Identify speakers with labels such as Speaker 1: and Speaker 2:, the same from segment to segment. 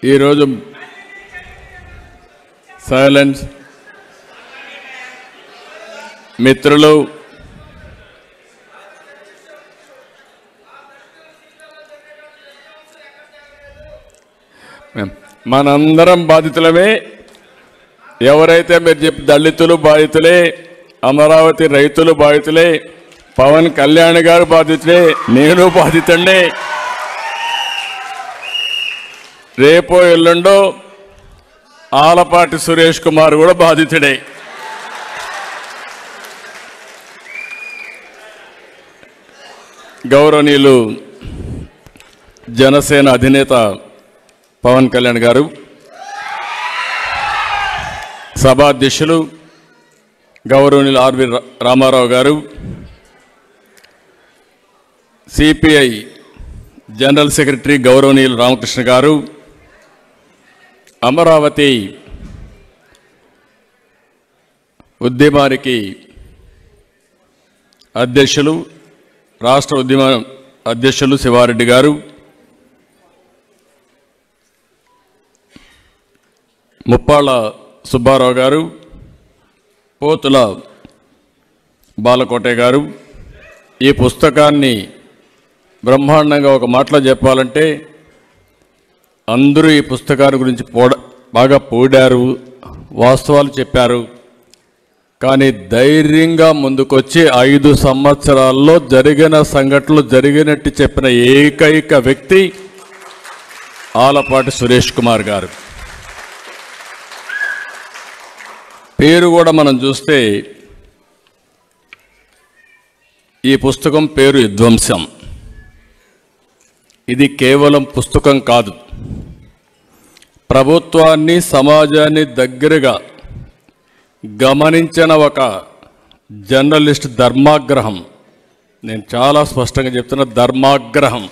Speaker 1: ఈరోజు సైలెన్స్ మిత్రులు మనందరం బాధితులమే ఎవరైతే మీరు చెప్పి దళితులు బాధితులే అమరావతి రైతులు బాధితులే పవన్ కళ్యాణ్ గారు బాధితులే నేను బాధితుండే రేపో ఎల్లుండో ఆలపాటి సురేష్ కుమార్ కూడా బాధితుడే గౌరవనీయులు జనసేన అధినేత పవన్ కళ్యాణ్ గారు సభాధ్యక్షులు గౌరవనీయులు ఆర్వి రా- రామారావు గారు సిపిఐ జనరల్ సెక్రటరీ గౌరవనీయులు రామకృష్ణ గారు అమరావతి ఉద్యమానికి అధ్యక్షులు రాష్ట్ర ఉద్యమ అధ్యక్షులు శివారెడ్డి గారు ముప్పాళ్ళ సుబ్బారావు గారు పోతుల బాలకోటే గారు ఈ పుస్తకాన్ని బ్రహ్మాండంగా ఒక మాటలో చెప్పాలంటే అందరూ ఈ పుస్తకాన్ని గురించి పోడ బాగా పోడారు వాస్తవాలు చెప్పారు కానీ ధైర్యంగా ముందుకొచ్చి ఐదు సంవత్సరాల్లో జరిగిన సంఘటనలు జరిగినట్టు చెప్పిన ఏకైక వ్యక్తి ఆలపాటి సురేష్ కుమార్ గారు పేరు కూడా మనం చూస్తే ఈ పుస్తకం పేరు విధ్వంసం ఇది కేవలం పుస్తకం కాదు ప్రభుత్వాన్ని సమాజాన్ని దగ్గరగా గమనించిన ఒక జర్నలిస్ట్ ధర్మాగ్రహం నేను చాలా స్పష్టంగా చెప్తున్న ధర్మాగ్రహం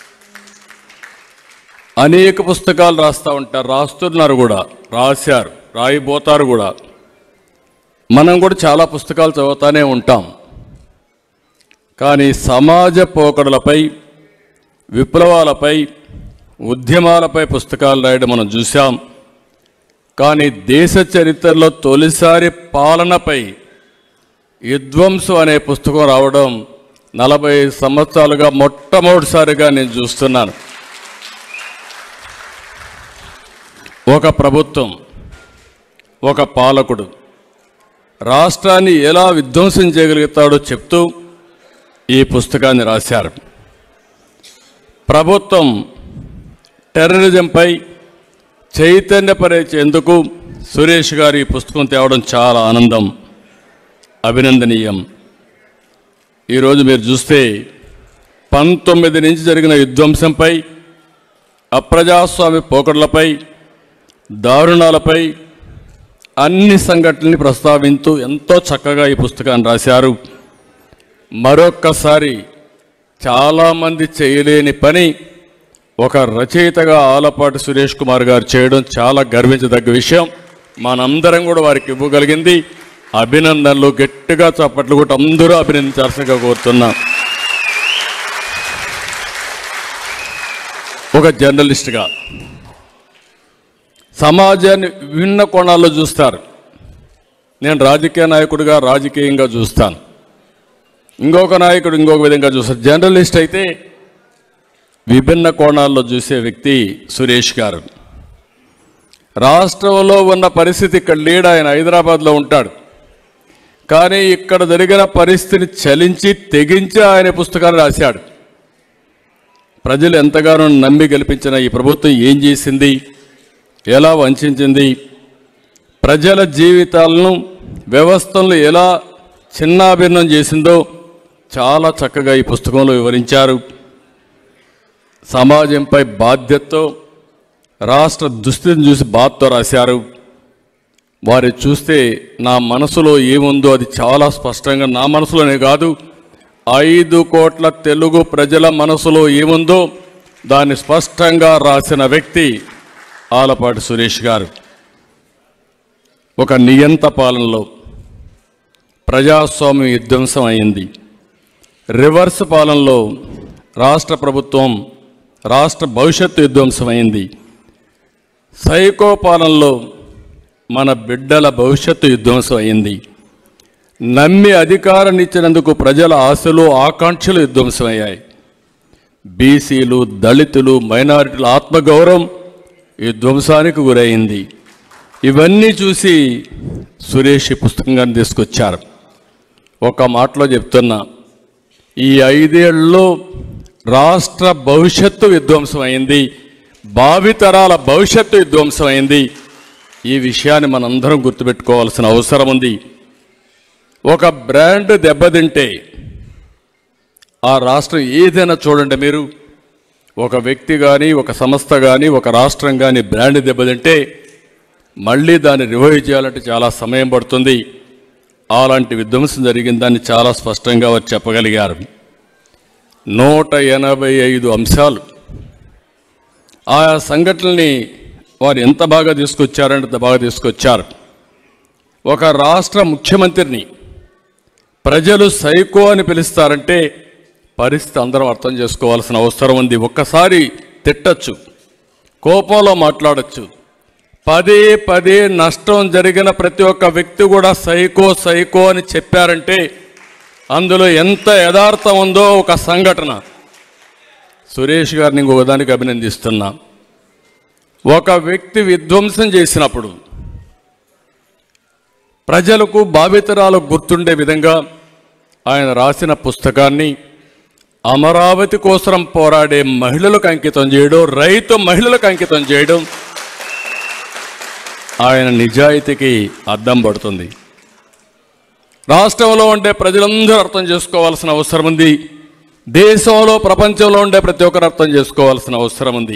Speaker 1: అనేక పుస్తకాలు రాస్తూ ఉంటారు రాస్తున్నారు కూడా రాశారు రాయిపోతారు కూడా మనం కూడా చాలా పుస్తకాలు చదువుతానే ఉంటాం కానీ సమాజ పోకడలపై విప్లవాలపై ఉద్యమాలపై పుస్తకాలు రాయడం మనం చూసాం కానీ దేశ చరిత్రలో తొలిసారి పాలనపై విధ్వంసం అనే పుస్తకం రావడం నలభై సంవత్సరాలుగా మొట్టమొదటిసారిగా నేను చూస్తున్నాను ఒక ప్రభుత్వం ఒక పాలకుడు రాష్ట్రాన్ని ఎలా విధ్వంసం చేయగలుగుతాడో చెప్తూ ఈ పుస్తకాన్ని రాశారు ప్రభుత్వం టెర్రరిజంపై చైతన్యపరిచేందుకు సురేష్ గారు ఈ పుస్తకం తేవడం చాలా ఆనందం అభినందనీయం ఈరోజు మీరు చూస్తే పంతొమ్మిది నుంచి జరిగిన విధ్వంసంపై అప్రజాస్వామ్య పోకడలపై దారుణాలపై అన్ని సంఘటనల్ని ప్రస్తావించూ ఎంతో చక్కగా ఈ పుస్తకాన్ని రాశారు మరొక్కసారి చాలామంది చేయలేని పని ఒక రచయితగా ఆలపాటి సురేష్ కుమార్ గారు చేయడం చాలా గర్వించదగ్గ విషయం మనందరం కూడా వారికి ఇవ్వగలిగింది అభినందనలు గట్టిగా చప్పట్లు కూడా అందరూ అభినందించాల్సిందిగా కోరుతున్నాం ఒక జర్నలిస్ట్గా సమాజాన్ని విభిన్న కోణాల్లో చూస్తారు నేను రాజకీయ నాయకుడిగా రాజకీయంగా చూస్తాను ఇంకొక నాయకుడు ఇంకొక విధంగా చూస్తారు జర్నలిస్ట్ అయితే విభిన్న కోణాల్లో చూసే వ్యక్తి సురేష్ గారు రాష్ట్రంలో ఉన్న పరిస్థితి ఇక్కడ లేడు ఆయన హైదరాబాద్లో ఉంటాడు కానీ ఇక్కడ జరిగిన పరిస్థితిని చలించి తెగించి ఆయన పుస్తకాన్ని రాశాడు ప్రజలు ఎంతగానో నమ్మి గెలిపించిన ఈ ప్రభుత్వం ఏం చేసింది ఎలా వంచింది ప్రజల జీవితాలను వ్యవస్థలను ఎలా చిన్నాభిన్నం చేసిందో చాలా చక్కగా ఈ పుస్తకంలో వివరించారు సమాజంపై బాధ్యతతో రాష్ట్ర దుస్థితిని చూసి బాధతో రాశారు వారి చూస్తే నా మనసులో ఏముందో అది చాలా స్పష్టంగా నా మనసులోనే కాదు ఐదు కోట్ల తెలుగు ప్రజల మనసులో ఏముందో దాన్ని స్పష్టంగా రాసిన వ్యక్తి ఆలపాటి సురేష్ గారు ఒక నియంత పాలనలో ప్రజాస్వామ్యం విధ్వంసం అయింది రివర్స్ పాలనలో రాష్ట్ర ప్రభుత్వం రాష్ట్ర భవిష్యత్తు విధ్వంసమైంది సైకో పాలనలో మన బిడ్డల భవిష్యత్తు విధ్వంసం అయింది నమ్మి అధికారాన్ని ఇచ్చినందుకు ప్రజల ఆశలు ఆకాంక్షలు విధ్వంసమయ్యాయి బీసీలు దళితులు మైనారిటీల ఆత్మగౌరవం విధ్వంసానికి గురైంది ఇవన్నీ చూసి సురేష్ ఈ పుస్తకంగాన్ని తీసుకొచ్చారు ఒక మాటలో చెప్తున్నా ఈ ఐదేళ్లలో రాష్ట్ర భవిష్యత్తు విధ్వంసం అయింది భావితరాల భవిష్యత్తు విధ్వంసం అయింది ఈ విషయాన్ని మనందరం గుర్తుపెట్టుకోవాల్సిన అవసరం ఉంది ఒక బ్రాండ్ దెబ్బతింటే ఆ రాష్ట్రం ఏదైనా చూడండి మీరు ఒక వ్యక్తి కానీ ఒక సంస్థ కానీ ఒక రాష్ట్రం కానీ బ్రాండ్ దెబ్బతింటే మళ్ళీ దాన్ని రివైవ్ చేయాలంటే చాలా సమయం పడుతుంది అలాంటి విధ్వంసం జరిగిందని చాలా స్పష్టంగా వారు చెప్పగలిగారు నూట ఎనభై ఐదు అంశాలు ఆయా సంఘటనల్ని వారు ఎంత బాగా తీసుకొచ్చారంటే అంత బాగా తీసుకొచ్చారు ఒక రాష్ట్ర ముఖ్యమంత్రిని ప్రజలు సైకో అని పిలుస్తారంటే పరిస్థితి అందరం అర్థం చేసుకోవాల్సిన అవసరం ఉంది ఒక్కసారి తిట్టచ్చు కోపంలో మాట్లాడచ్చు పదే పదే నష్టం జరిగిన ప్రతి ఒక్క వ్యక్తి కూడా సైకో సైకో అని చెప్పారంటే అందులో ఎంత యథార్థం ఉందో ఒక సంఘటన సురేష్ గారిని ఇంకొక దానికి అభినందిస్తున్నా ఒక వ్యక్తి విధ్వంసం చేసినప్పుడు ప్రజలకు భావితరాలకు గుర్తుండే విధంగా ఆయన రాసిన పుస్తకాన్ని అమరావతి కోసం పోరాడే మహిళలకు అంకితం చేయడం రైతు మహిళలకు అంకితం చేయడం ఆయన నిజాయితీకి అద్దం పడుతుంది రాష్ట్రంలో ఉండే ప్రజలందరూ అర్థం చేసుకోవాల్సిన అవసరం ఉంది దేశంలో ప్రపంచంలో ఉండే ప్రతి ఒక్కరు అర్థం చేసుకోవాల్సిన అవసరం ఉంది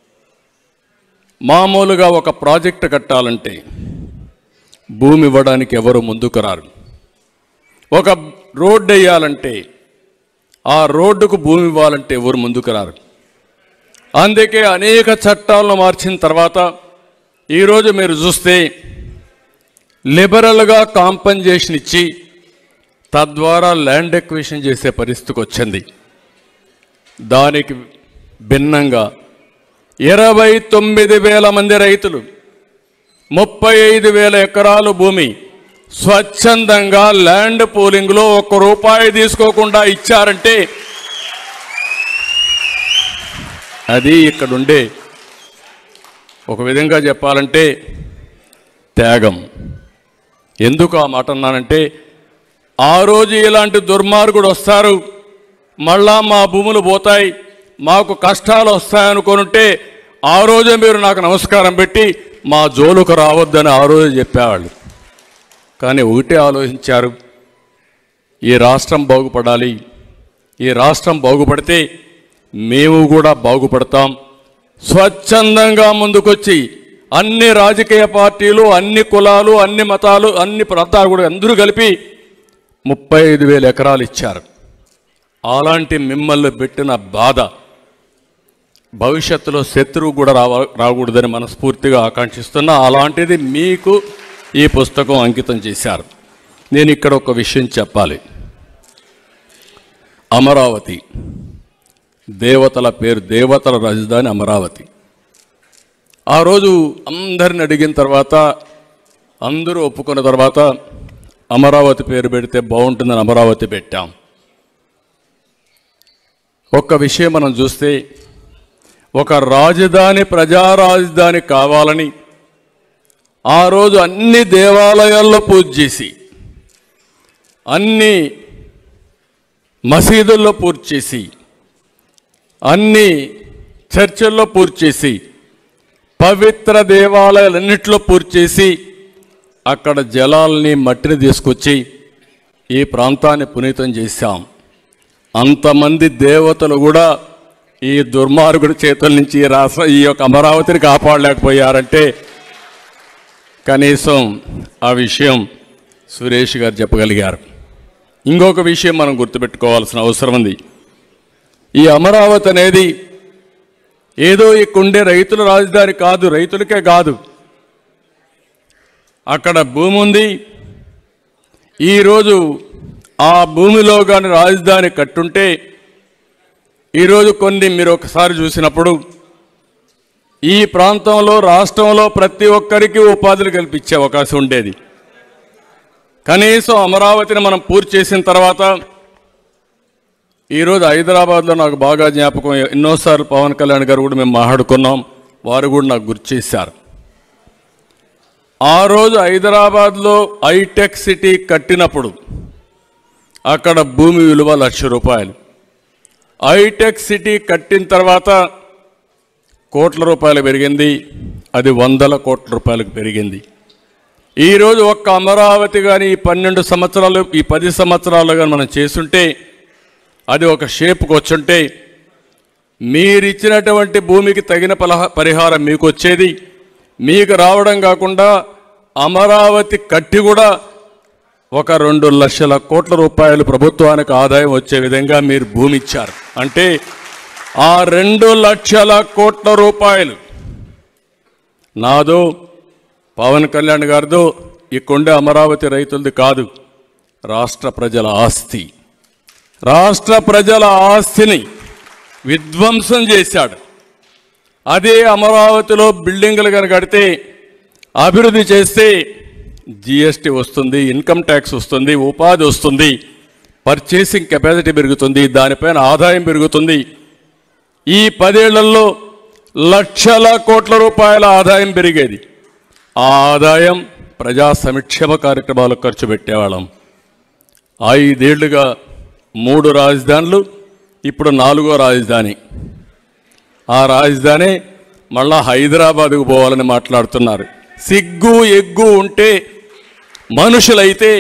Speaker 1: మామూలుగా ఒక ప్రాజెక్ట్ కట్టాలంటే భూమి ఇవ్వడానికి ఎవరు ముందుకు రారు ఒక రోడ్డు వేయాలంటే ఆ రోడ్డుకు భూమి ఇవ్వాలంటే ఎవరు ముందుకు రారు అందుకే అనేక చట్టాలను మార్చిన తర్వాత ఈరోజు మీరు చూస్తే లిబరల్గా కాంపన్సేషన్ ఇచ్చి తద్వారా ల్యాండ్ ఎక్విషన్ చేసే పరిస్థితికి వచ్చింది దానికి భిన్నంగా ఇరవై తొమ్మిది వేల మంది రైతులు ముప్పై ఐదు వేల ఎకరాలు భూమి స్వచ్ఛందంగా ల్యాండ్ పూలింగ్లో ఒక్క రూపాయి తీసుకోకుండా ఇచ్చారంటే అది ఇక్కడుండే ఒక విధంగా చెప్పాలంటే త్యాగం ఎందుకు ఆ మాట అన్నానంటే ఆ రోజు ఇలాంటి దుర్మార్గుడు వస్తారు మళ్ళా మా భూములు పోతాయి మాకు కష్టాలు వస్తాయనుకోనుంటే ఆ రోజే మీరు నాకు నమస్కారం పెట్టి మా జోలుకు రావద్దని ఆ రోజు చెప్పేవాళ్ళు కానీ ఒకటే ఆలోచించారు ఈ రాష్ట్రం బాగుపడాలి ఈ రాష్ట్రం బాగుపడితే మేము కూడా బాగుపడతాం స్వచ్ఛందంగా ముందుకొచ్చి అన్ని రాజకీయ పార్టీలు అన్ని కులాలు అన్ని మతాలు అన్ని ప్రాంతాలు కూడా అందరూ కలిపి ముప్పై ఐదు వేల ఎకరాలు ఇచ్చారు అలాంటి మిమ్మల్ని పెట్టిన బాధ భవిష్యత్తులో శత్రువు కూడా రావ రాకూడదని మనస్ఫూర్తిగా ఆకాంక్షిస్తున్నా అలాంటిది మీకు ఈ పుస్తకం అంకితం చేశారు నేను ఇక్కడ ఒక విషయం చెప్పాలి అమరావతి దేవతల పేరు దేవతల రాజధాని అమరావతి ఆ రోజు అందరిని అడిగిన తర్వాత అందరూ ఒప్పుకున్న తర్వాత అమరావతి పేరు పెడితే బాగుంటుందని అమరావతి పెట్టాం ఒక్క విషయం మనం చూస్తే ఒక రాజధాని ప్రజా రాజధాని కావాలని ఆ రోజు అన్ని దేవాలయాల్లో పూజ చేసి అన్ని మసీదుల్లో పూర్తి చేసి అన్ని చర్చల్లో పూర్తి చేసి పవిత్ర దేవాలయాలన్నింటిలో పూర్తి చేసి అక్కడ జలాల్ని మట్టిని తీసుకొచ్చి ఈ ప్రాంతాన్ని పునీతం చేశాం అంతమంది దేవతలు కూడా ఈ దుర్మార్గుడి చేతుల నుంచి ఈ రాష్ట్ర ఈ యొక్క అమరావతిని కాపాడలేకపోయారంటే కనీసం ఆ విషయం సురేష్ గారు చెప్పగలిగారు ఇంకొక విషయం మనం గుర్తుపెట్టుకోవాల్సిన అవసరం ఉంది ఈ అమరావతి అనేది ఏదో ఇక్కడుండే రైతుల రాజధాని కాదు రైతులకే కాదు అక్కడ భూమి ఉంది ఈరోజు ఆ భూమిలో కానీ రాజధాని కట్టుంటే ఈరోజు కొన్ని మీరు ఒకసారి చూసినప్పుడు ఈ ప్రాంతంలో రాష్ట్రంలో ప్రతి ఒక్కరికి ఉపాధులు కల్పించే అవకాశం ఉండేది కనీసం అమరావతిని మనం పూర్తి చేసిన తర్వాత ఈరోజు హైదరాబాద్లో నాకు బాగా జ్ఞాపకం ఎన్నోసార్లు పవన్ కళ్యాణ్ గారు కూడా మేము మాట్లాడుకున్నాం వారు కూడా నాకు గుర్తు చేశారు ఆ రోజు హైదరాబాద్లో హైటెక్ సిటీ కట్టినప్పుడు అక్కడ భూమి విలువ లక్ష రూపాయలు హైటెక్ సిటీ కట్టిన తర్వాత కోట్ల రూపాయలు పెరిగింది అది వందల కోట్ల రూపాయలకు పెరిగింది ఈరోజు ఒక్క అమరావతి కానీ ఈ పన్నెండు సంవత్సరాలు ఈ పది సంవత్సరాలు కానీ మనం చేసుంటే అది ఒక షేప్కి వచ్చుంటే మీరిచ్చినటువంటి భూమికి తగిన పలహ పరిహారం మీకు వచ్చేది మీకు రావడం కాకుండా అమరావతి కట్టి కూడా ఒక రెండు లక్షల కోట్ల రూపాయలు ప్రభుత్వానికి ఆదాయం వచ్చే విధంగా మీరు భూమి ఇచ్చారు అంటే ఆ రెండు లక్షల కోట్ల రూపాయలు నాదో పవన్ కళ్యాణ్ గారిదో ఈ కొండ అమరావతి రైతులది కాదు రాష్ట్ర ప్రజల ఆస్తి రాష్ట్ర ప్రజల ఆస్తిని విధ్వంసం చేశాడు అదే అమరావతిలో బిల్డింగులు కనుక కడితే అభివృద్ధి చేస్తే జిఎస్టీ వస్తుంది ఇన్కమ్ ట్యాక్స్ వస్తుంది ఉపాధి వస్తుంది పర్చేసింగ్ కెపాసిటీ పెరుగుతుంది దానిపైన ఆదాయం పెరుగుతుంది ఈ పదేళ్లలో లక్షల కోట్ల రూపాయల ఆదాయం పెరిగేది ఆ ఆదాయం ప్రజా సంక్షేమ కార్యక్రమాలకు ఖర్చు పెట్టేవాళ్ళం ఐదేళ్లుగా మూడు రాజధానులు ఇప్పుడు నాలుగో రాజధాని ఆ రాజధాని మళ్ళా హైదరాబాద్కు పోవాలని మాట్లాడుతున్నారు సిగ్గు ఎగ్గు ఉంటే మనుషులైతే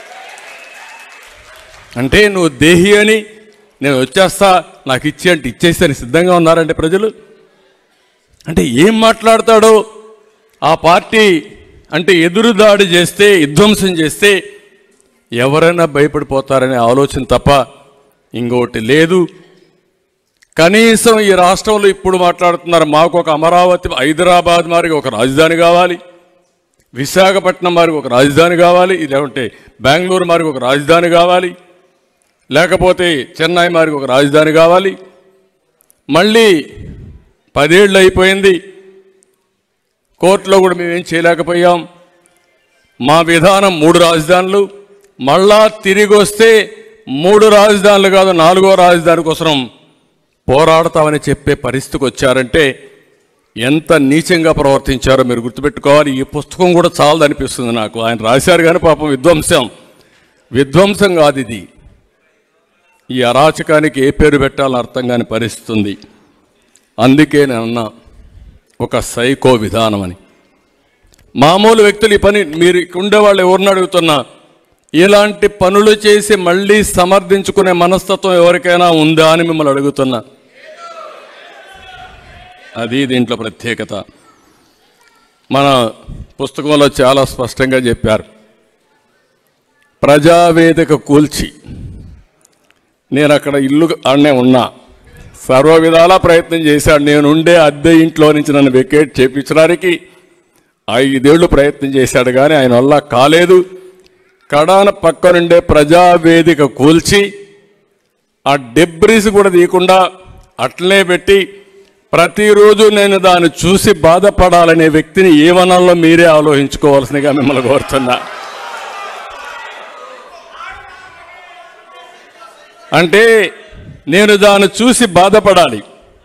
Speaker 1: అంటే నువ్వు దేహి అని నేను వచ్చేస్తా నాకు ఇచ్చి అంటే ఇచ్చేస్తాను సిద్ధంగా ఉన్నారంటే ప్రజలు అంటే ఏం మాట్లాడతాడో ఆ పార్టీ అంటే ఎదురుదాడి చేస్తే విధ్వంసం చేస్తే ఎవరైనా భయపడిపోతారనే ఆలోచన తప్ప ఇంకోటి లేదు కనీసం ఈ రాష్ట్రంలో ఇప్పుడు మాట్లాడుతున్నారు మాకు ఒక అమరావతి హైదరాబాద్ మారికి ఒక రాజధాని కావాలి విశాఖపట్నం మారికి ఒక రాజధాని కావాలి లేకుంటే బెంగళూరు మారికి ఒక రాజధాని కావాలి లేకపోతే చెన్నై మారికి ఒక రాజధాని కావాలి మళ్ళీ పదేళ్ళు అయిపోయింది కోర్టులో కూడా మేమేం చేయలేకపోయాం మా విధానం మూడు రాజధానులు మళ్ళా తిరిగి వస్తే మూడు రాజధానులు కాదు నాలుగో రాజధాని కోసం పోరాడతామని చెప్పే పరిస్థితికి వచ్చారంటే ఎంత నీచంగా ప్రవర్తించారో మీరు గుర్తుపెట్టుకోవాలి ఈ పుస్తకం కూడా చాలదు అనిపిస్తుంది నాకు ఆయన రాశారు కానీ పాపం విధ్వంసం విధ్వంసం కాదు ఇది ఈ అరాచకానికి ఏ పేరు పెట్టాలని అర్థం కాని పరిస్థితి ఉంది అందుకే నేను అన్నా ఒక సైకో విధానం అని మామూలు వ్యక్తులు ఈ పని మీరు ఇక్కడ ఉండేవాళ్ళు ఎవరిని అడుగుతున్నా ఇలాంటి పనులు చేసి మళ్ళీ సమర్థించుకునే మనస్తత్వం ఎవరికైనా ఉందా అని మిమ్మల్ని అడుగుతున్నా అది దీంట్లో ప్రత్యేకత మన పుస్తకంలో చాలా స్పష్టంగా చెప్పారు ప్రజావేదిక కూల్చి నేను అక్కడ ఇల్లు ఆడనే ఉన్నా సర్వ విధాలా ప్రయత్నం చేశాడు నేను ఉండే అద్దె ఇంట్లో నుంచి నన్ను వెకేట్ చేపించడానికి ఐదేళ్లు ప్రయత్నం చేశాడు కానీ ఆయన వల్ల కాలేదు కడాన పక్కనుండే ప్రజావేదిక కూల్చి ఆ డెబ్రీస్ కూడా తీయకుండా అట్లనే పెట్టి ప్రతిరోజు నేను దాన్ని చూసి బాధపడాలనే వ్యక్తిని ఏమనాలో మీరే ఆలోచించుకోవాల్సిందిగా మిమ్మల్ని కోరుతున్నా అంటే నేను దాన్ని చూసి బాధపడాలి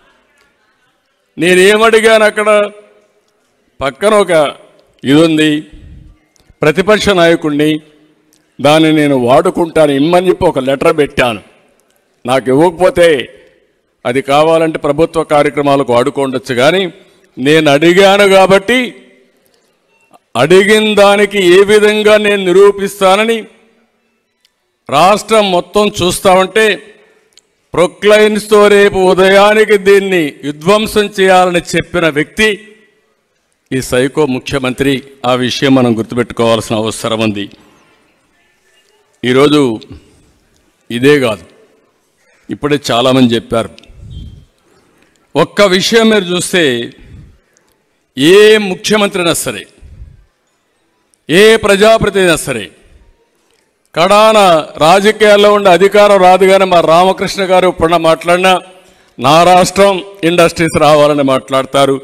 Speaker 1: నేనేమడిగాను అక్కడ పక్కన ఒక ఇది ఉంది ప్రతిపక్ష నాయకుడిని దాన్ని నేను వాడుకుంటాను ఇమ్మని చెప్పి ఒక లెటర్ పెట్టాను నాకు ఇవ్వకపోతే అది కావాలంటే ప్రభుత్వ కార్యక్రమాలకు వాడుకోండొచ్చు కానీ నేను అడిగాను కాబట్టి అడిగిన దానికి ఏ విధంగా నేను నిరూపిస్తానని రాష్ట్రం మొత్తం చూస్తామంటే ప్రొక్లైన్స్తో రేపు ఉదయానికి దీన్ని విధ్వంసం చేయాలని చెప్పిన వ్యక్తి ఈ సైకో ముఖ్యమంత్రి ఆ విషయం మనం గుర్తుపెట్టుకోవాల్సిన అవసరం ఉంది ఈరోజు ఇదే కాదు ఇప్పుడే చాలామంది చెప్పారు ఒక్క విషయం మీరు చూస్తే ఏ ముఖ్యమంత్రి అయినా సరే ఏ ప్రజాప్రతినిధి అయినా సరే కడాన రాజకీయాల్లో ఉండే అధికారం రాదు కానీ మా రామకృష్ణ గారు ఇప్పుడు మాట్లాడినా నా రాష్ట్రం ఇండస్ట్రీస్ రావాలని మాట్లాడతారు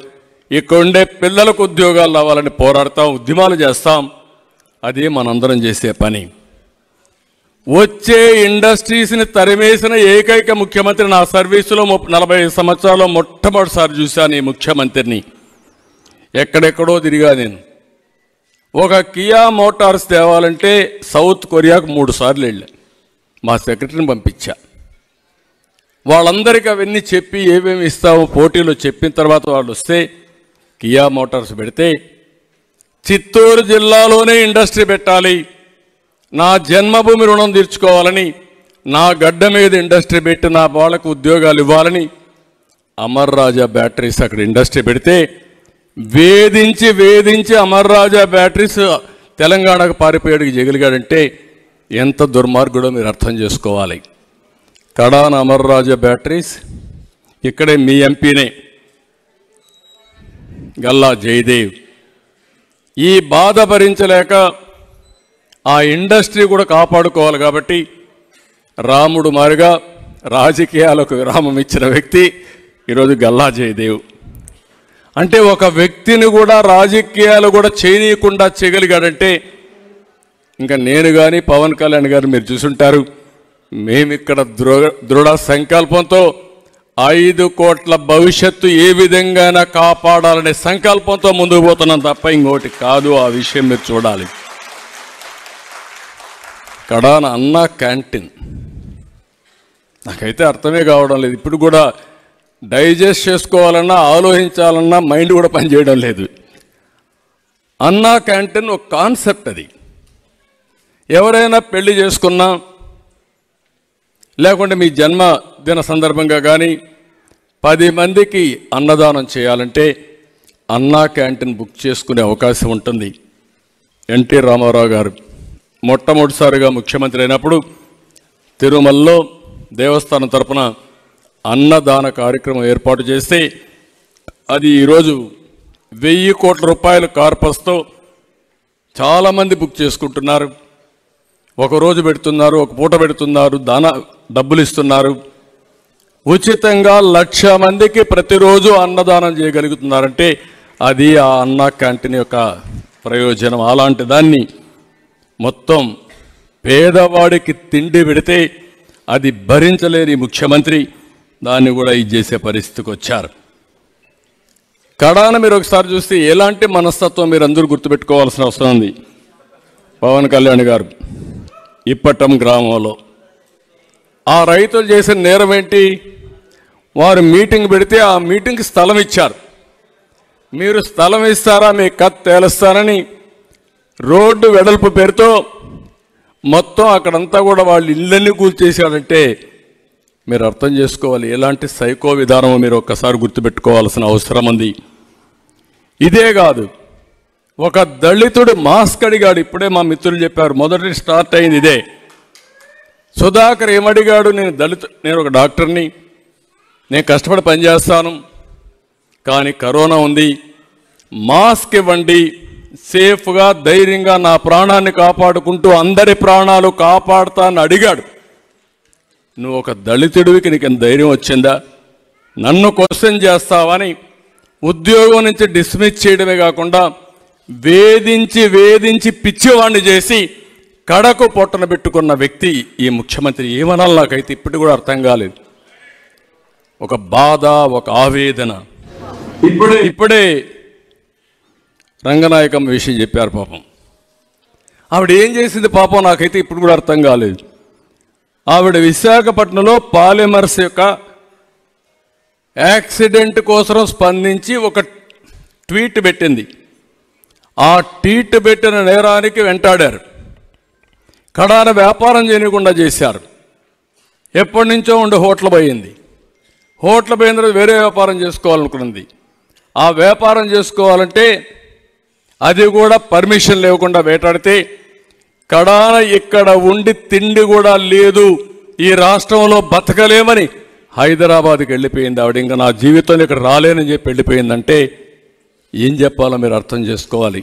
Speaker 1: ఇక్కడ ఉండే పిల్లలకు ఉద్యోగాలు రావాలని పోరాడతాం ఉద్యమాలు చేస్తాం అది మనందరం చేసే పని వచ్చే ఇండస్ట్రీస్ని తరిమేసిన ఏకైక ముఖ్యమంత్రి నా సర్వీసులో ముప్- నలభై సంవత్సరాల్లో మొట్టమొదటిసారి చూశాను ఈ ముఖ్యమంత్రిని ఎక్కడెక్కడో తిరిగా నేను ఒక కియా మోటార్స్ తేవాలంటే సౌత్ కొరియాకు మూడు సార్లు వెళ్ళా మా సెక్రటరీని పంపించా వాళ్ళందరికీ అవన్నీ చెప్పి ఏమేమి ఇస్తామో పోటీలో చెప్పిన తర్వాత వాళ్ళు వస్తే కియా మోటార్స్ పెడితే చిత్తూరు జిల్లాలోనే ఇండస్ట్రీ పెట్టాలి నా జన్మభూమి రుణం తీర్చుకోవాలని నా గడ్డ మీద ఇండస్ట్రీ పెట్టి నా వాళ్ళకు ఉద్యోగాలు ఇవ్వాలని అమర్ రాజా బ్యాటరీస్ అక్కడ ఇండస్ట్రీ పెడితే వేధించి వేధించి అమర్ రాజా బ్యాటరీస్ తెలంగాణకు పారిపోయాడికి జగిలిగాడంటే ఎంత దుర్మార్గుడో మీరు అర్థం చేసుకోవాలి కడాన అమర్ రాజా బ్యాటరీస్ ఇక్కడే మీ ఎంపీనే గల్లా జయదేవ్ ఈ బాధ భరించలేక ఆ ఇండస్ట్రీ కూడా కాపాడుకోవాలి కాబట్టి రాముడు మారిగా రాజకీయాలకు విరామం ఇచ్చిన వ్యక్తి ఈరోజు గల్లా జయదేవ్ అంటే ఒక వ్యక్తిని కూడా రాజకీయాలు కూడా చేయనీయకుండా చేయగలిగాడంటే ఇంకా నేను కానీ పవన్ కళ్యాణ్ గారు మీరు చూసుంటారు మేమిక్కడ దృఢ దృఢ సంకల్పంతో ఐదు కోట్ల భవిష్యత్తు ఏ విధంగా కాపాడాలనే సంకల్పంతో ముందుకు పోతున్నాం తప్ప ఇంకోటి కాదు ఆ విషయం మీరు చూడాలి కడాన అన్నా క్యాంటీన్ నాకైతే అర్థమే కావడం లేదు ఇప్పుడు కూడా డైజెస్ట్ చేసుకోవాలన్నా ఆలోచించాలన్నా మైండ్ కూడా పనిచేయడం లేదు అన్నా క్యాంటీన్ ఒక కాన్సెప్ట్ అది ఎవరైనా పెళ్లి చేసుకున్నా లేకుంటే మీ జన్మదిన సందర్భంగా కానీ పది మందికి అన్నదానం చేయాలంటే అన్నా క్యాంటీన్ బుక్ చేసుకునే అవకాశం ఉంటుంది ఎన్టీ రామారావు గారు మొట్టమొదటిసారిగా ముఖ్యమంత్రి అయినప్పుడు తిరుమలలో దేవస్థానం తరపున అన్నదాన కార్యక్రమం ఏర్పాటు చేస్తే అది ఈరోజు వెయ్యి కోట్ల రూపాయల కార్పస్తో చాలామంది బుక్ చేసుకుంటున్నారు ఒక రోజు పెడుతున్నారు ఒక పూట పెడుతున్నారు దాన డబ్బులు ఇస్తున్నారు ఉచితంగా లక్ష మందికి ప్రతిరోజు అన్నదానం చేయగలుగుతున్నారంటే అది ఆ అన్న క్యాంటీన్ యొక్క ప్రయోజనం అలాంటి దాన్ని మొత్తం పేదవాడికి తిండి పెడితే అది భరించలేని ముఖ్యమంత్రి దాన్ని కూడా ఇది చేసే పరిస్థితికి వచ్చారు కడాన మీరు ఒకసారి చూస్తే ఎలాంటి మనస్తత్వం మీరు అందరూ గుర్తుపెట్టుకోవాల్సిన అవసరం ఉంది పవన్ కళ్యాణ్ గారు ఇప్పటం గ్రామంలో ఆ రైతులు చేసిన నేరం ఏంటి వారు మీటింగ్ పెడితే ఆ మీటింగ్కి స్థలం ఇచ్చారు మీరు స్థలం ఇస్తారా మీ కత్ తేలుస్తారని రోడ్డు వెడల్పు పేరుతో మొత్తం అక్కడంతా కూడా వాళ్ళు ఇళ్ళని కూల్చేశారంటే మీరు అర్థం చేసుకోవాలి ఎలాంటి సైకో విధానమో మీరు ఒక్కసారి గుర్తుపెట్టుకోవాల్సిన అవసరం ఉంది ఇదే కాదు ఒక దళితుడు మాస్క్ అడిగాడు ఇప్పుడే మా మిత్రులు చెప్పారు మొదటి స్టార్ట్ అయింది ఇదే సుధాకర్ ఏమడిగాడు నేను దళిత నేను ఒక డాక్టర్ని నేను కష్టపడి పనిచేస్తాను కానీ కరోనా ఉంది మాస్క్ ఇవ్వండి సేఫ్గా ధైర్యంగా నా ప్రాణాన్ని కాపాడుకుంటూ అందరి ప్రాణాలు కాపాడుతానని అడిగాడు నువ్వు ఒక దళితుడివికి నీకు ఎంత ధైర్యం వచ్చిందా నన్ను క్వశ్చన్ చేస్తావని ఉద్యోగం నుంచి డిస్మిస్ చేయడమే కాకుండా వేధించి వేధించి పిచ్చివాణ్ణి చేసి కడకు పొట్టన పెట్టుకున్న వ్యక్తి ఈ ముఖ్యమంత్రి ఏమనాలి నాకైతే ఇప్పటికి కూడా అర్థం కాలేదు ఒక బాధ ఒక ఆవేదన ఇప్పుడే ఇప్పుడే రంగనాయకమ్మ విషయం చెప్పారు పాపం ఆవిడ ఏం చేసింది పాపం నాకైతే ఇప్పుడు కూడా అర్థం కాలేదు ఆవిడ విశాఖపట్నంలో పాలిమర్స్ యొక్క యాక్సిడెంట్ కోసం స్పందించి ఒక ట్వీట్ పెట్టింది ఆ ట్వీట్ పెట్టిన నేరానికి వెంటాడారు కడాన వ్యాపారం చేయకుండా చేశారు ఎప్పటి నుంచో ఉండే హోటల్ పోయింది హోటల్ పోయిన తర్వాత వేరే వ్యాపారం చేసుకోవాలనుకున్నది ఆ వ్యాపారం చేసుకోవాలంటే అది కూడా పర్మిషన్ లేకుండా వేటాడితే కడాన ఇక్కడ ఉండి తిండి కూడా లేదు ఈ రాష్ట్రంలో బతకలేమని హైదరాబాద్కి వెళ్ళిపోయింది ఆవిడ ఇంకా నా జీవితంలో ఇక్కడ రాలేనని చెప్పి వెళ్ళిపోయిందంటే ఏం చెప్పాలో మీరు అర్థం చేసుకోవాలి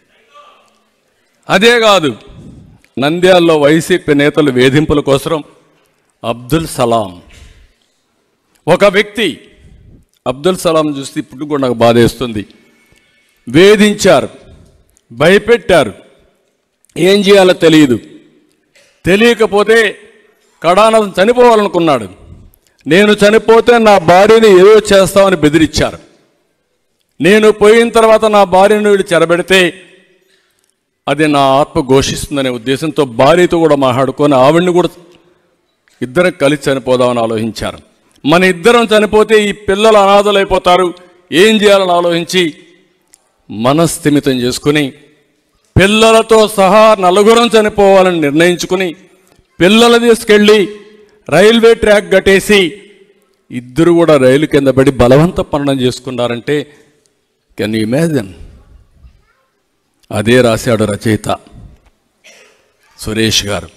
Speaker 1: అదే కాదు నంద్యాలలో వైసీపీ నేతలు వేధింపుల కోసం అబ్దుల్ సలాం ఒక వ్యక్తి అబ్దుల్ సలాం చూస్తే ఇప్పుడు కూడా నాకు బాధేస్తుంది వేధించారు భయపెట్టారు ఏం చేయాలో తెలియదు తెలియకపోతే కడానందం చనిపోవాలనుకున్నాడు నేను చనిపోతే నా భార్యని ఏదో చేస్తామని బెదిరించారు నేను పోయిన తర్వాత నా భార్యను వీడు చెరబెడితే అది నా ఆత్మ ఘోషిస్తుందనే ఉద్దేశంతో భార్యతో కూడా మాట్లాడుకొని ఆవిడ్ని కూడా ఇద్దరం కలిసి చనిపోదామని ఆలోచించారు మన ఇద్దరం చనిపోతే ఈ పిల్లలు అనాథలైపోతారు ఏం చేయాలని ఆలోచించి మనస్థిమితం చేసుకుని పిల్లలతో సహా నలుగురం చనిపోవాలని నిర్ణయించుకుని పిల్లలు తీసుకెళ్ళి రైల్వే ట్రాక్ కట్టేసి ఇద్దరు కూడా రైలు కింద పడి బలవంత పరణం చేసుకున్నారంటే కెన్ యూ ఇమాజిన్ అదే రాశాడు రచయిత సురేష్ గారు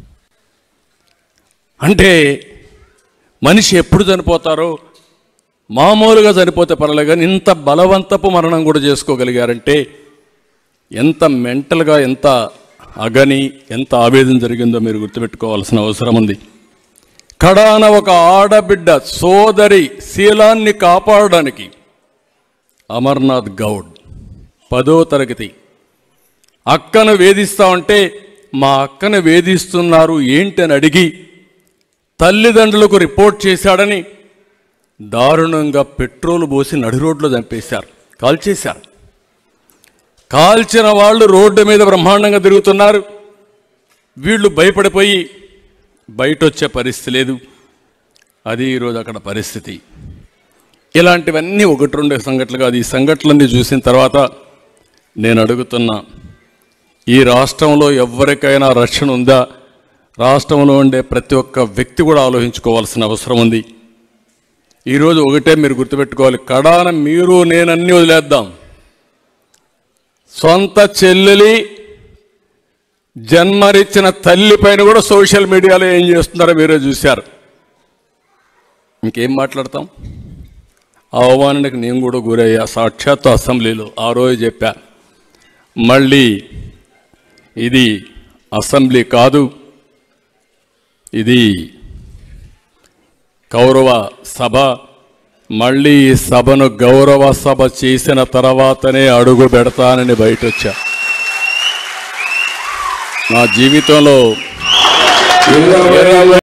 Speaker 1: అంటే మనిషి ఎప్పుడు చనిపోతారో మామూలుగా చనిపోతే పర్లేదు కానీ ఇంత బలవంతపు మరణం కూడా చేసుకోగలిగారంటే ఎంత మెంటల్గా ఎంత అగని ఎంత ఆవేదన జరిగిందో మీరు గుర్తుపెట్టుకోవాల్సిన అవసరం ఉంది కడాన ఒక ఆడబిడ్డ సోదరి శీలాన్ని కాపాడడానికి అమర్నాథ్ గౌడ్ పదో తరగతి అక్కను వేధిస్తా ఉంటే మా అక్కను వేధిస్తున్నారు ఏంటి అని అడిగి తల్లిదండ్రులకు రిపోర్ట్ చేశాడని దారుణంగా పెట్రోల్ పోసి నడి రోడ్లో చంపేశారు కాల్చేశారు కాల్చిన వాళ్ళు రోడ్డు మీద బ్రహ్మాండంగా తిరుగుతున్నారు వీళ్ళు భయపడిపోయి బయట వచ్చే పరిస్థితి లేదు అది ఈరోజు అక్కడ పరిస్థితి ఇలాంటివన్నీ ఒకటి రెండు సంఘటనలు కాదు ఈ సంఘటనలన్నీ చూసిన తర్వాత నేను అడుగుతున్నా ఈ రాష్ట్రంలో ఎవరికైనా రక్షణ ఉందా రాష్ట్రంలో ఉండే ప్రతి ఒక్క వ్యక్తి కూడా ఆలోచించుకోవాల్సిన అవసరం ఉంది ఈరోజు ఒకటే మీరు గుర్తుపెట్టుకోవాలి కడాన మీరు నేనన్నీ వదిలేద్దాం సొంత చెల్లెలి జన్మనిచ్చిన తల్లి పైన కూడా సోషల్ మీడియాలో ఏం చేస్తున్నారో మీరే చూశారు ఇంకేం మాట్లాడతాం ఆ అవమానానికి నేను కూడా గురయ్యా సాక్షాత్తు అసెంబ్లీలో ఆ రోజు చెప్పా మళ్ళీ ఇది అసెంబ్లీ కాదు ఇది కౌరవ సభ మళ్ళీ ఈ సభను గౌరవ సభ చేసిన తర్వాతనే అడుగు పెడతానని బయట వచ్చా నా జీవితంలో ఇరవై